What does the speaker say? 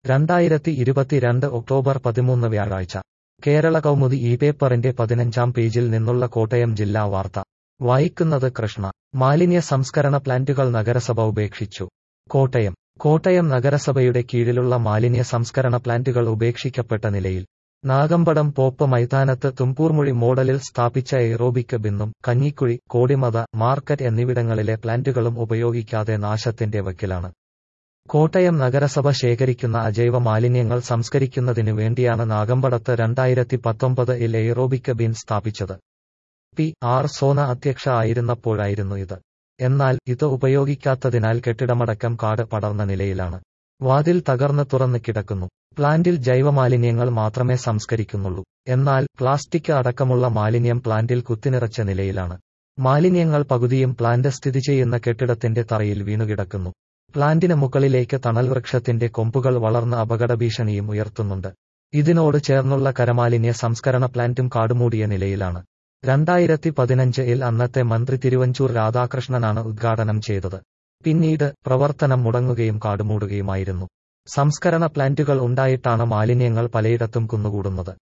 രണ്ടായിരത്തി ഇരുപത്തിരണ്ട് ഒക്ടോബർ പതിമൂന്ന് വ്യാഴാഴ്ച കേരള കൗമുദി ഈ പേപ്പറിന്റെ പതിനഞ്ചാം പേജിൽ നിന്നുള്ള കോട്ടയം ജില്ലാ വാർത്ത വായിക്കുന്നത് കൃഷ്ണ മാലിന്യ സംസ്കരണ പ്ലാന്റുകൾ നഗരസഭ ഉപേക്ഷിച്ചു കോട്ടയം കോട്ടയം നഗരസഭയുടെ കീഴിലുള്ള മാലിന്യ സംസ്കരണ പ്ലാന്റുകൾ ഉപേക്ഷിക്കപ്പെട്ട നിലയിൽ നാഗമ്പടം പോപ്പ് മൈതാനത്ത് തുമ്പൂർമുഴി മോഡലിൽ സ്ഥാപിച്ച എയ്റോബിക് ബിന്നും കഞ്ഞിക്കുഴി കോടിമത മാർക്കറ്റ് എന്നിവിടങ്ങളിലെ പ്ലാന്റുകളും ഉപയോഗിക്കാതെ നാശത്തിന്റെ വക്കിലാണ് കോട്ടയം നഗരസഭ ശേഖരിക്കുന്ന അജൈവ മാലിന്യങ്ങൾ സംസ്കരിക്കുന്നതിനു വേണ്ടിയാണ് നാഗമ്പടത്ത് രണ്ടായിരത്തി പത്തൊമ്പത് ഇൽ എയ്റോബിക് ബിൻ സ്ഥാപിച്ചത് പി ആർ സോന അധ്യക്ഷ ആയിരുന്നപ്പോഴായിരുന്നു ഇത് എന്നാൽ ഇത് ഉപയോഗിക്കാത്തതിനാൽ കെട്ടിടമടക്കം കാട് പടർന്ന നിലയിലാണ് വാതിൽ തകർന്ന് തുറന്ന് കിടക്കുന്നു പ്ലാന്റിൽ ജൈവമാലിന്യങ്ങൾ മാത്രമേ സംസ്കരിക്കുന്നുള്ളൂ എന്നാൽ പ്ലാസ്റ്റിക് അടക്കമുള്ള മാലിന്യം പ്ലാന്റിൽ കുത്തിനിറച്ച നിലയിലാണ് മാലിന്യങ്ങൾ പകുതിയും പ്ലാന്റ് സ്ഥിതി ചെയ്യുന്ന കെട്ടിടത്തിന്റെ തറയിൽ വീണുകിടക്കുന്നു പ്ലാന്റിന് മുകളിലേക്ക് തണൽ വൃക്ഷത്തിന്റെ കൊമ്പുകൾ വളർന്ന് അപകടഭീഷണിയും ഉയർത്തുന്നുണ്ട് ഇതിനോട് ചേർന്നുള്ള കരമാലിന്യ സംസ്കരണ പ്ലാന്റും കാടുമൂടിയ നിലയിലാണ് രണ്ടായിരത്തി പതിനഞ്ച് ഇൽ അന്നത്തെ മന്ത്രി തിരുവഞ്ചൂർ രാധാകൃഷ്ണനാണ് ഉദ്ഘാടനം ചെയ്തത് പിന്നീട് പ്രവർത്തനം മുടങ്ങുകയും കാടുമൂടുകയുമായിരുന്നു സംസ്കരണ പ്ലാന്റുകൾ ഉണ്ടായിട്ടാണ് മാലിന്യങ്ങൾ പലയിടത്തും കുന്നുകൂടുന്നത്